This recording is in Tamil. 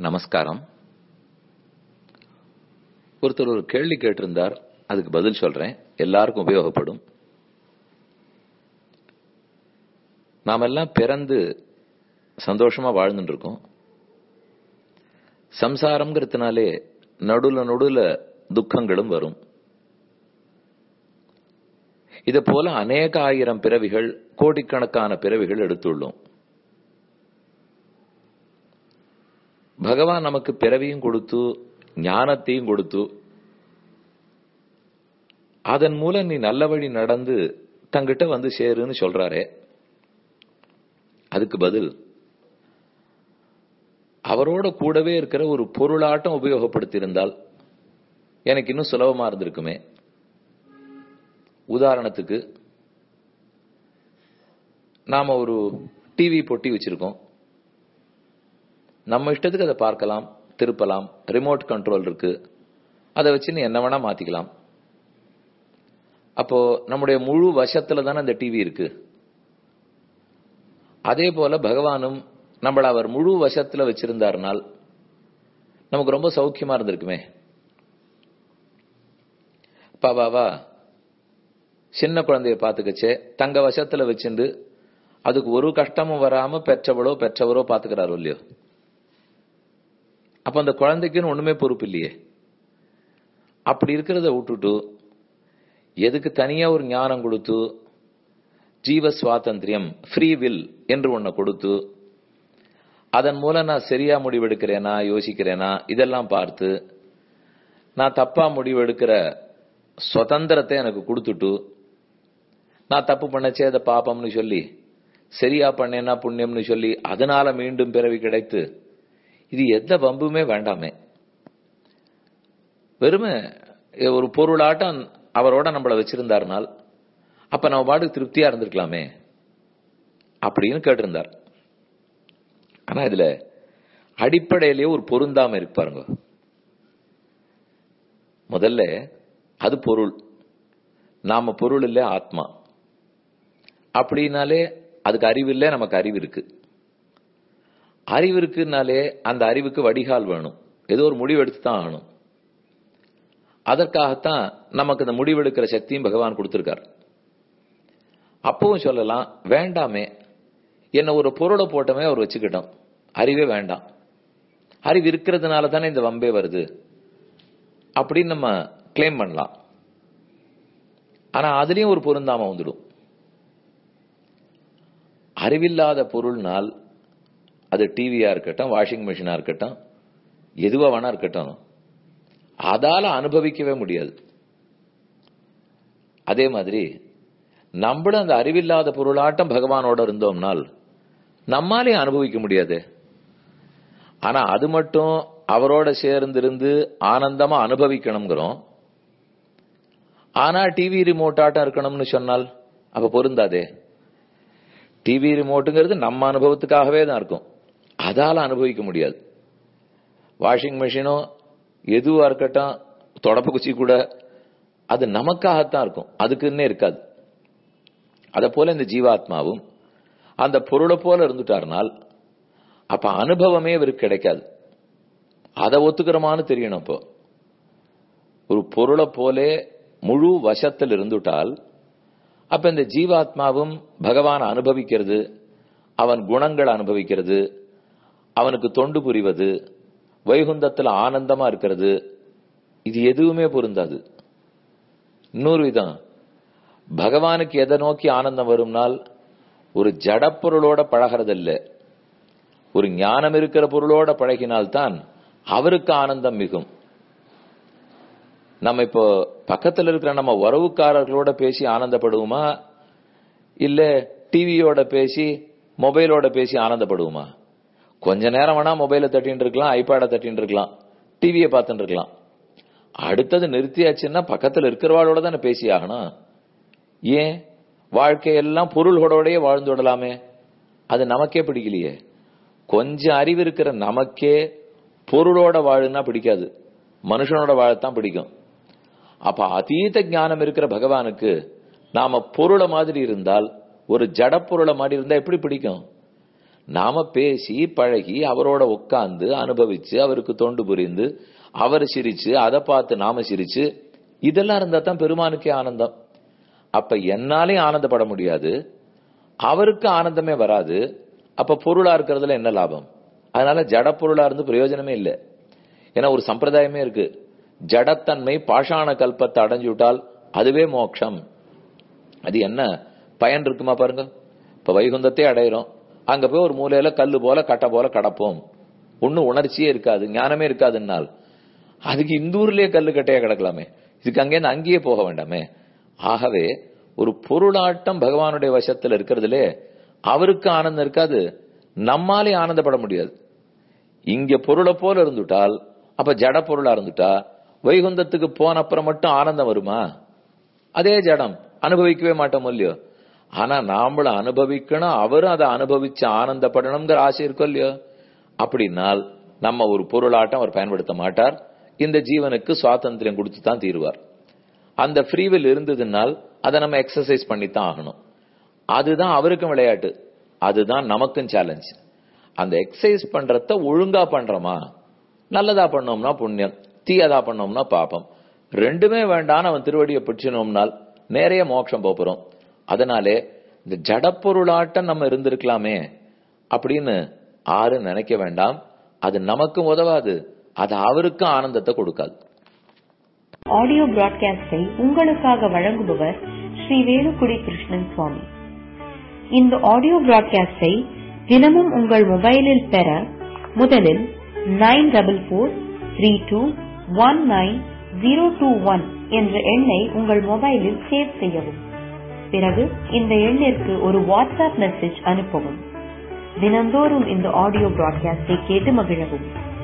நமஸ்காரம் ஒருத்தர் ஒரு கேள்வி கேட்டிருந்தார் அதுக்கு பதில் சொல்றேன் எல்லாருக்கும் உபயோகப்படும் நாமெல்லாம் பிறந்து சந்தோஷமா வாழ்ந்துட்டு இருக்கோம் சம்சாரம்ங்கிறதுனாலே நடுல நடுல துக்கங்களும் வரும் இத போல அநேக ஆயிரம் பிறவிகள் கோடிக்கணக்கான பிறவிகள் எடுத்துள்ளோம் பகவான் நமக்கு பிறவியும் கொடுத்து ஞானத்தையும் கொடுத்து அதன் மூலம் நீ நல்ல வழி நடந்து தங்கிட்ட வந்து சேருன்னு சொல்றாரே அதுக்கு பதில் அவரோட கூடவே இருக்கிற ஒரு பொருளாட்டம் உபயோகப்படுத்தியிருந்தால் எனக்கு இன்னும் சுலபமா இருந்திருக்குமே உதாரணத்துக்கு நாம ஒரு டிவி பொட்டி வச்சிருக்கோம் நம்ம இஷ்டத்துக்கு அதை பார்க்கலாம் திருப்பலாம் ரிமோட் கண்ட்ரோல் இருக்கு அதை வச்சு நீ என்ன வேணா மாத்திக்கலாம் அப்போ நம்முடைய முழு வசத்துல தானே அந்த டிவி இருக்கு அதே போல பகவானும் நம்மள அவர் முழு வசத்துல வச்சிருந்தாருனால் நமக்கு ரொம்ப சௌக்கியமா இருந்திருக்குமே பாபாவா சின்ன குழந்தைய பாத்துக்கச்சே தங்க வசத்துல வச்சிருந்து அதுக்கு ஒரு கஷ்டமும் வராம பெற்றவளோ பெற்றவரோ பாத்துக்கிறாரோ இல்லையோ அப்ப அந்த குழந்தைக்குன்னு ஒண்ணுமே பொறுப்பு இல்லையே அப்படி இருக்கிறத விட்டுட்டு எதுக்கு தனியா ஒரு ஞானம் கொடுத்து ஜீவ சுவாதந்திரியம் ஃப்ரீ வில் என்று ஒன்ன கொடுத்து அதன் மூலம் நான் சரியா முடிவெடுக்கிறேனா யோசிக்கிறேனா இதெல்லாம் பார்த்து நான் தப்பா முடிவெடுக்கிற சுதந்திரத்தை எனக்கு கொடுத்துட்டு நான் தப்பு பண்ணச்சே அதை பாப்பம்னு சொல்லி சரியா பண்ணேன்னா புண்ணியம்னு சொல்லி அதனால மீண்டும் பிறவி கிடைத்து இது எந்த வம்புமே வேண்டாமே வெறுமை ஒரு பொருளாட்டம் அவரோட நம்மள வச்சிருந்தாருனால் அப்ப நம்ம பாட்டுக்கு திருப்தியா இருந்திருக்கலாமே அப்படின்னு கேட்டிருந்தார் ஆனா இதுல அடிப்படையிலேயே ஒரு பொருந்தாம இருக்கு பாருங்க முதல்ல அது பொருள் நாம பொருள் இல்ல ஆத்மா அப்படின்னாலே அதுக்கு அறிவு இல்ல நமக்கு அறிவு இருக்கு அறிவு இருக்குனாலே அந்த அறிவுக்கு வடிகால் வேணும் ஏதோ ஒரு முடிவு எடுத்து தான் ஆகணும் அதற்காகத்தான் நமக்கு இந்த முடிவெடுக்கிற சக்தியும் பகவான் கொடுத்திருக்கார் அப்பவும் சொல்லலாம் வேண்டாமே என்ன ஒரு பொருளை போட்டமே அவர் வச்சுக்கிட்டோம் அறிவே வேண்டாம் அறிவு இருக்கிறதுனால தானே இந்த வம்பே வருது அப்படின்னு நம்ம கிளைம் பண்ணலாம் ஆனா அதுலயும் ஒரு பொருந்தாம வந்துடும் அறிவில்லாத பொருள்னால் அது டிவியா இருக்கட்டும் வாஷிங் மிஷினா இருக்கட்டும் எதுவா வேணா இருக்கட்டும் அதால அனுபவிக்கவே முடியாது அதே மாதிரி நம்மளும் அந்த அறிவில்லாத பொருளாட்டம் பகவானோட இருந்தோம்னால் நம்மாலே அனுபவிக்க முடியாது ஆனா அது மட்டும் அவரோட சேர்ந்திருந்து ஆனந்தமா அனுபவிக்கணுங்கிறோம் ஆனா டிவி ரிமோட் ஆட்டம் இருக்கணும்னு சொன்னால் அப்ப பொருந்தாதே டிவி ரிமோட்டுங்கிறது நம்ம அனுபவத்துக்காகவே தான் இருக்கும் அதால அனுபவிக்க முடியாது வாஷிங் மிஷினோ எதுவா இருக்கட்டும் தொடப்பு குச்சி கூட அது நமக்காகத்தான் இருக்கும் அதுக்குன்னே இருக்காது அத போல இந்த ஜீவாத்மாவும் அந்த பொருளை போல இருந்துட்டார்னால் அப்ப அனுபவமே இவருக்கு கிடைக்காது அதை ஒத்துக்கிறோமான்னு தெரியணும் இப்போ ஒரு பொருளை போலே முழு வசத்தில் இருந்துட்டால் அப்ப இந்த ஜீவாத்மாவும் பகவான் அனுபவிக்கிறது அவன் குணங்கள் அனுபவிக்கிறது அவனுக்கு தொண்டு புரிவது வைகுந்தத்தில் ஆனந்தமா இருக்கிறது இது எதுவுமே பொருந்தாது இன்னொரு விதம் பகவானுக்கு எதை நோக்கி ஆனந்தம் வரும்னால் ஒரு ஜடப்பொருளோட பழகிறதில்ல ஒரு ஞானம் இருக்கிற பொருளோட பழகினால்தான் அவருக்கு ஆனந்தம் மிகும் நம்ம இப்போ பக்கத்துல இருக்கிற நம்ம உறவுக்காரர்களோட பேசி ஆனந்தப்படுவோமா இல்ல டிவியோட பேசி மொபைலோட பேசி ஆனந்தப்படுவோமா கொஞ்ச நேரம் வேணா மொபைல தட்டின்னு இருக்கலாம் ஐபேட தட்டின்னு இருக்கலாம் டிவியை பார்த்துட்டு இருக்கலாம் அடுத்தது நிறுத்தியாச்சுன்னா பக்கத்துல இருக்கிறவாளோட தானே பேசி ஆகணும் ஏன் வாழ்க்கையெல்லாம் பொருள்களோடயே வாழ்ந்து விடலாமே அது நமக்கே பிடிக்கலையே கொஞ்சம் அறிவு இருக்கிற நமக்கே பொருளோட வாழுன்னா பிடிக்காது மனுஷனோட வாழத்தான் பிடிக்கும் அப்ப அதீத ஞானம் இருக்கிற பகவானுக்கு நாம பொருளை மாதிரி இருந்தால் ஒரு ஜட பொருளை மாதிரி இருந்தா எப்படி பிடிக்கும் நாம பேசி பழகி அவரோட உட்கார்ந்து அனுபவிச்சு அவருக்கு தொண்டு புரிந்து அவர் சிரிச்சு அதை பார்த்து நாம சிரிச்சு இதெல்லாம் இருந்தா தான் பெருமானுக்கே ஆனந்தம் அப்ப என்னாலையும் ஆனந்தப்பட முடியாது அவருக்கு ஆனந்தமே வராது அப்ப பொருளா இருக்கிறதுல என்ன லாபம் அதனால ஜட பொருளா இருந்து பிரயோஜனமே இல்லை ஏன்னா ஒரு சம்பிரதாயமே இருக்கு ஜடத்தன்மை பாஷாண கல்பத்தை அடைஞ்சு விட்டால் அதுவே மோட்சம் அது என்ன பயன் இருக்குமா பாருங்க இப்ப வைகுந்தத்தை அடையிறோம் அங்க போய் ஒரு மூலையில கல்லு போல கட்டை போல கடப்போம் ஒன்னும் உணர்ச்சியே இருக்காது ஞானமே இருக்காதுன்னால் அதுக்கு இந்த ஊர்லயே கல்லு கட்டையா கிடக்கலாமே இதுக்கு அங்கேருந்து அங்கேயே போக வேண்டாமே ஆகவே ஒரு பொருளாட்டம் பகவானுடைய வசத்துல இருக்கிறதுலே அவருக்கு ஆனந்தம் இருக்காது நம்மாலே ஆனந்தப்பட முடியாது இங்க பொருளை போல இருந்துட்டால் அப்ப ஜட பொருளா இருந்துட்டா வைகுந்தத்துக்கு போன அப்புறம் மட்டும் ஆனந்தம் வருமா அதே ஜடம் அனுபவிக்கவே மாட்டோம் இல்லையோ ஆனா நாமளும் அனுபவிக்கணும் அவரும் அதை அனுபவிச்சு ஆனந்தப்படணுங்கிற ஆசை இருக்கும் இல்லையோ அப்படின்னால் நம்ம ஒரு பொருளாட்டம் அவர் பயன்படுத்த மாட்டார் இந்த ஜீவனுக்கு சுவாதந்திரம் கொடுத்து தான் தீருவார் அந்த ஃப்ரீவில் இருந்ததுனால் அதை நம்ம எக்ஸசைஸ் பண்ணித்தான் ஆகணும் அதுதான் அவருக்கும் விளையாட்டு அதுதான் நமக்கும் சேலஞ்ச் அந்த எக்ஸசைஸ் பண்றத ஒழுங்கா பண்றோமா நல்லதா பண்ணோம்னா புண்ணியம் தீயதா பண்ணோம்னா பாப்பம் ரெண்டுமே வேண்டாம் அவன் திருவடியை பிடிச்சினோம்னால் நேரைய மோட்சம் போறோம் அதனாலே இந்த ஜடப்பொருளாட்டம் நம்ம இருந்திருக்கலாமே அப்படின்னு ஆரும் நினைக்க வேண்டாம் அது நமக்கும் உதவாது அது அவருக்கும் ஆனந்தத்தை கொடுக்காது ஆடியோ பிராட்காஸ்டை உங்களுக்காக வழங்குபவர் ஸ்ரீ வேலுக்குடி கிருஷ்ணன் சுவாமி இந்த ஆடியோ பிராட்காஸ்டை தினமும் உங்கள் மொபைலில் பெற முதலில் nine double four three two one nine zero two one என்ற எண்ணை உங்கள் மொபைலில் சேவ் செய்யவும் பிறகு இந்த எண்ணிற்கு ஒரு வாட்ஸ்அப் மெசேஜ் அனுப்பவும் தினந்தோறும் இந்த ஆடியோ பிராட்காஸ்டை கேட்டு மகிழவும்